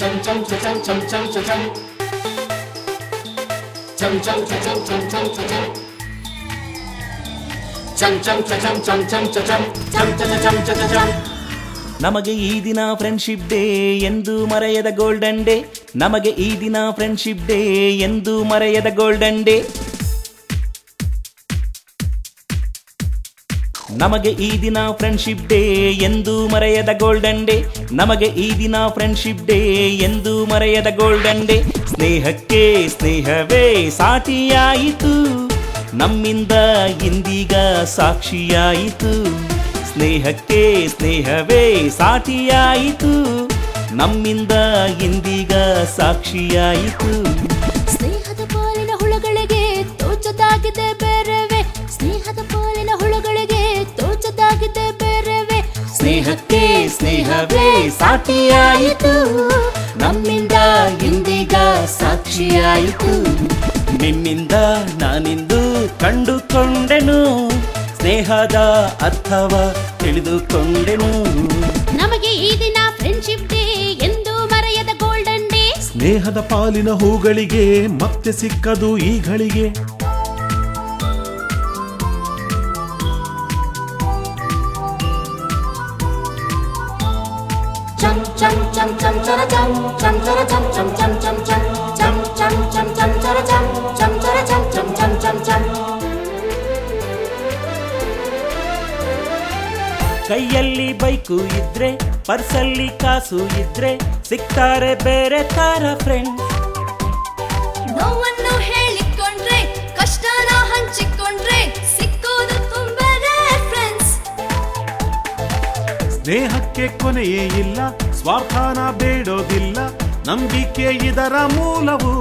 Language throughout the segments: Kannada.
chum chum cha chum chum chum cha chum chum chum cha chum chum chum cha chum chum chum cha chum chum chum cha chum chum cha cha chum cha cha chum ನಮಗೆ ಈ ದಿನ ಫ್ರೆಂಡ್ಶಿಪ್ ಡೇ ಎಂದು ಮರೆಯದ ಗೋಲ್ಡನ್ ಡೇ ನಮಗೆ ಈ ದಿನ ಫ್ರೆಂಡ್ಶಿಪ್ ಡೇ ಎಂದು ಮರೆಯದ ಗೋಲ್ಡನ್ ಡೇ ನಮಗೆ ಈ ದಿನ ಫ್ರೆಂಡ್ಶಿಪ್ ಡೇ ಎಂದು ಮರೆಯದ ಗೋಲ್ಡನ್ ಡೇ ನಮಗೆ ಈ ದಿನ ಫ್ರೆಂಡ್ಶಿಪ್ ಡೇ ಎಂದು ಮರೆಯದ ಗೋಲ್ಡನ್ ಡೇ ಸ್ನೇಹಕ್ಕೆ ಸ್ನೇಹವೇ ಸಾಟಿಯಾಯಿತು ನಮ್ಮಿಂದ ಇಂದೀಗ ಸಾಕ್ಷಿಯಾಯಿತು ಸ್ನೇಹಕ್ಕೆ ಸ್ನೇಹವೇ ಸಾಟಿಯಾಯಿತು ನಮ್ಮಿಂದ ಇಂದೀಗ ಸಾಕ್ಷಿಯಾಯಿತು ಸ್ನೇಹದ ಪಾಲಿನ ಹುಳಗಳಿಗೆ ತೋಚದಾಗಿದೆ ಬೇರೆವೆ ಸ್ನೇಹದ ಪಾಲಿನ ಹುಳಗಳಿಗೆ ತೋಚದಾಗಿದೆ ಬೇರೆವೆ ಸ್ನೇಹಕ್ಕೆ ಸ್ನೇಹವೇ ಸಾಟಿಯಾಯಿತು ನಮ್ಮಿಂದ ಇಂದೀಗ ಸಾಕ್ಷಿಯಾಯಿತು ನಿನ್ನಿಂದ ನಾನಿಂದು ಕಂಡುಕೊಂಡೆನು ಸ್ನೇಹದ ಅರ್ಥವ ತಿಳಿದುಕೊಂಡೆನು ನಮಗೆ ಈ ದಿನ ಫ್ರೆಂಡ್ಶಿಪ್ ಡೇ ಎಂದು ಮರೆಯದ ಗೋಲ್ಡನ್ ಡೇ ಸ್ನೇಹದ ಪಾಲಿನ ಹೂಗಳಿಗೆ ಮತ್ತೆ ಸಿಕ್ಕದು ಈ ಗಳಿಗೆ chum chum chum chum cha chum chum cha chum chum chum chum chum chum chum chum chum cha chum chum cha chum chum chum chum chum ಕೈಯಲ್ಲಿ ಬೈಕು ಇದ್ರೆ ಪರ್ಸಲ್ಲಿ ಕಾಸು ಇದ್ರೆ ಸಿಗ್ತಾರೆ ಬೇರೆ ತರ ಫ್ರೆಂಡ್ ನೋವನ್ನು ಹೇಳಿಕೊಂಡ್ರೆ ಕಷ್ಟನ ಹಂಚಿಕೊಂಡ್ರೆ ಸಿಕ್ಕೋದು ತುಂಬಾ ಫ್ರೆಂಡ್ಸ್ ಸ್ನೇಹಕ್ಕೆ ಕೊನೆಯೇ ಇಲ್ಲ ಸ್ವಾರ್ಥನ ಬೇಡೋದಿಲ್ಲ ನಂಬಿಕೆ ಇದರ ಮೂಲವು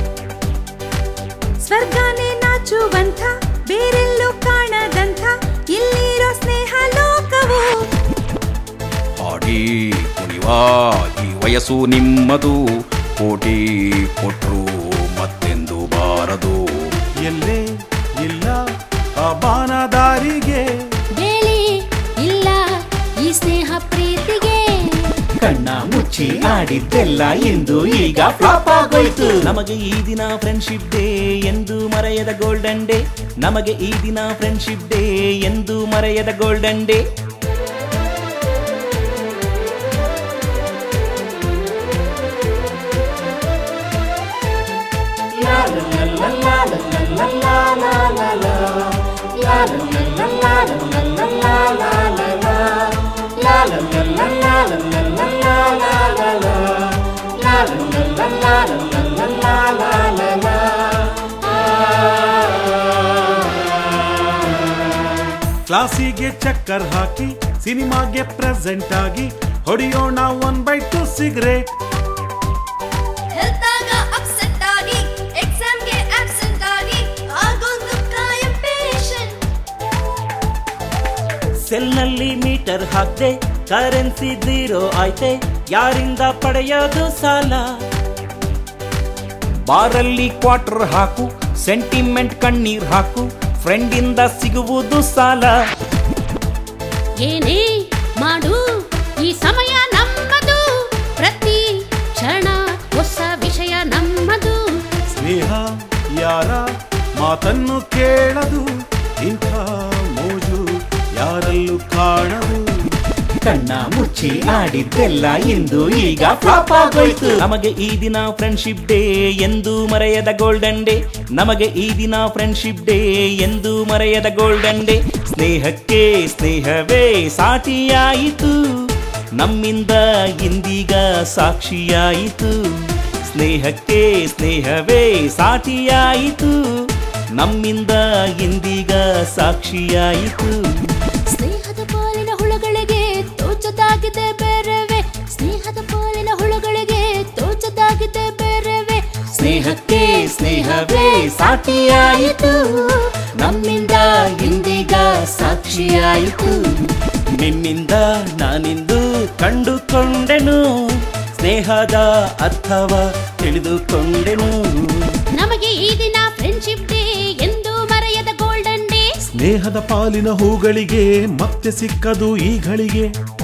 ಸ್ವರ್ಗನೇ ನಾಚುವಂಥ ಬೇರೆಲ್ಲೂ ಕಾಣದಂಥ ಇಲ್ಲಿರೋ ಸ್ನೇಹ ಲೋಕವು ಹಾಡಿ ಕುಣಿವಾ ಈ ವಯಸ್ಸು ನಿಮ್ಮದು ಕೋಟಿ ಕೊಟ್ರು ಮತ್ತೆಂದು ಬಾರದು ಎಲ್ಲೇ ಇಲ್ಲ ಆ ಬಾನದಾರಿಗೆ ಬೇಲಿ ಇಲ್ಲ ಈ ಸ್ನೇಹ ಪ್ರೀತಿಗೆ ಕಣ್ಣ ಮುಚ್ಚಿ ಆಡಿದ್ದೆಲ್ಲ ಇಂದು ಈಗ ಫ್ಲಾಪ್ ಆಗೋಯ್ತು ನಮಗೆ ಈ ದಿನ ಫ್ರೆಂಡ್ಶಿಪ್ ಡೇ ಎಂದು ಮರೆಯದ ಗೋಲ್ಡನ್ ಡೇ ನಮಗೆ ಈ ದಿನ ಫ್ರೆಂಡ್ಶಿಪ್ ಡೇ ಎಂದು ಮರೆಯದ ಗೋಲ್ಡನ್ ಡೇ ಕ್ಲಾಸಿಗೆ ಚಕ್ಕರ್ ಹಾಕಿ ಸಿನಿಮಾಗೆ ಪ್ರೆಸೆಂಟ್ ಆಗಿ ಹೊಡೆಯೋಣ one by two cigarette health ಆಗ ಅಪ್ಸೆಟ್ ಆಗಿ ಎಕ್ಸಾಮ್ಗೆ ಆಬ್ಸೆಂಟ್ ಆಗಿ ಆಗೊಂದು ಕಾಯಂ ಪೇಷಂಟ್ ಸೆಲ್ನಲ್ಲಿ ಮೀಟರ್ ಹಾಕ್ದೆ ಕರೆನ್ಸಿ ಝೀರೋ ಆಯ್ತೆ ಯಾರಿಂದ ಪಡೆಯೋದು ಸಾಲ ಬಾರಲ್ಲಿ ಕ್ವಾರ್ಟರ್ ಹಾಕು ಸೆಂಟಿಮೆಂಟ್ ಕಣ್ಣೀರ್ ಹಾಕು ಫ್ರೆಂಡಿಂದ ಸಿಗುವುದು ಸಾಲ ಏನೇ ಮಾಡು ಈ ಸಮಯ ನಮ್ಮದು ಪ್ರತಿ ಕ್ಷಣ ಹೊಸ ವಿಷಯ ನಮ್ಮದು ಸ್ನೇಹ ಯಾರ ಮಾತನ್ನು ಕೇಳದು ಇಂಥ ಮೋಜು ಯಾರಲ್ಲೂ ಕಾಣದು ಕಣ್ಣ ಮುಚ್ಚಿ ಆಡಿದ್ದೆಲ್ಲ ಇಂದು ಈಗ ಫ್ಲಾಪ್ ಆಗೋಯ್ತು ನಮಗೆ ಈ ದಿನ ಫ್ರೆಂಡ್ಶಿಪ್ ಡೇ ಎಂದು ಮರೆಯದ ಗೋಲ್ಡನ್ ಡೇ ನಮಗೆ ಈ ದಿನ ಫ್ರೆಂಡ್ಶಿಪ್ ಡೇ ಎಂದು ಮರೆಯದ ಗೋಲ್ಡನ್ ಡೇ ಸ್ನೇಹಕ್ಕೆ ಸ್ನೇಹವೇ ಸಾಟಿಯಾಯಿತು ನಮ್ಮಿಂದ ಇಂದೀಗ ಸಾಕ್ಷಿಯಾಯಿತು ಸ್ನೇಹಕ್ಕೆ ಸ್ನೇಹವೇ ಸಾಟಿಯಾಯಿತು ನಮ್ಮಿಂದ ಇಂದೀಗ ಸಾಕ್ಷಿಯಾಯಿತು ಸ್ನೇಹದ ಪಾಲಿನ ಹುಳಗಳಿಗೆ ತೋಚದಾಗಿದೆ ಬೇರೆವೆ ಸ್ನೇಹದ ಪಾಲಿನ ಹುಳಗಳಿಗೆ ತೋಚದಾಗಿದೆ ಬೇರೆವೆ ಸ್ನೇಹಕ್ಕೆ ಸ್ನೇಹವೇ ಸಾಟಿಯಾಯಿತು ನಮ್ಮಿಂದ ಇಂದೀಗ ಸಾಕ್ಷಿಯಾಯಿತು ನಿನ್ನಿಂದ ನಾನಿಂದು ಕಂಡುಕೊಂಡೆನು ಸ್ನೇಹದ ಅರ್ಥವ ತಿಳಿದುಕೊಂಡೆನು ನಮಗೆ ಈ ದಿನ ಫ್ರೆಂಡ್ಶಿಪ್ ಡೇ ಎಂದು ಮರೆಯದ ಗೋಲ್ಡನ್ ಡೇ ಸ್ನೇಹದ ಪಾಲಿನ ಹೂಗಳಿಗೆ ಮತ್ತೆ ಸಿಕ್ಕದು ಈ ಗಳಿಗೆ